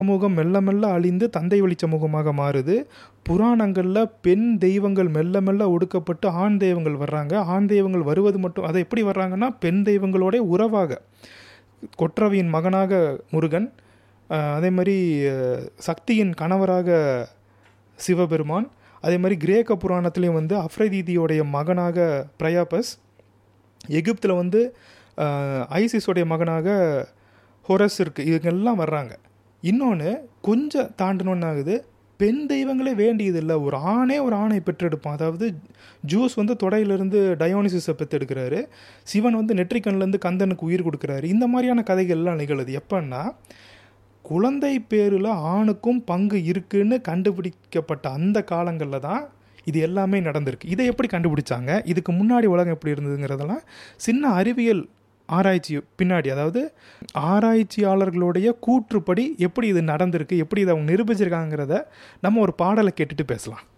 சமூகம் மெல்ல மெல்ல அழிந்து தந்தை வழி சமூகமாக மாறுது புராணங்களில் பெண் தெய்வங்கள் மெல்ல மெல்ல ஒடுக்கப்பட்டு ஆண் தெய்வங்கள் வர்றாங்க ஆண் தெய்வங்கள் வருவது மட்டும் அதை எப்படி வர்றாங்கன்னா பெண் தெய்வங்களோட உறவாக கொற்றவையின் மகனாக முருகன் அஹ், அதே மாதிரி அஹ், சக்தியின் கணவராக சிவபெருமான் அதே மாதிரி கிரேக்க புராணத்துலேயும் வந்து அஃப்ரைதீதியோடைய மகனாக பிரயாபஸ் எகிப்தில் வந்து அஹ், ஐசிஸோடைய மகனாக ஹொரஸ் இருக்குது இதுங்கெல்லாம் வர்றாங்க இன்னொன்று கொஞ்சம் தாண்டணும்னு ஆகுது பெண் தெய்வங்களே வேண்டியதில்லை ஒரு ஆணே ஒரு ஆணை பெற்றெடுப்பான் அதாவது ஜூஸ் வந்து தொடையிலிருந்து டயோனிசிஸை பெற்றெடுக்கிறாரு சிவன் வந்து நெற்றிக்கண்லேருந்து கந்தனுக்கு உயிர் கொடுக்குறாரு இந்த மாதிரியான கதைகள்லாம் நிகழுது எப்பன்னா குழந்தை பேரில் ஆணுக்கும் பங்கு இருக்குன்னு கண்டுபிடிக்கப்பட்ட அந்த காலங்களில் தான் இது எல்லாமே நடந்திருக்கு இதை எப்படி கண்டுபிடிச்சாங்க இதுக்கு முன்னாடி உலகம் எப்படி இருந்ததுங்கிறதெல்லாம் சின்ன அறிவியல் ஆராய்ச்சி பின்னாடி அதாவது ஆராய்ச்சியாளர்களுடைய கூற்றுப்படி எப்படி இது நடந்திருக்கு எப்படி இதை அவங்க நிரூபிச்சிருக்காங்கிறத நம்ம ஒரு பாடலை கேட்டுட்டு பேசலாம்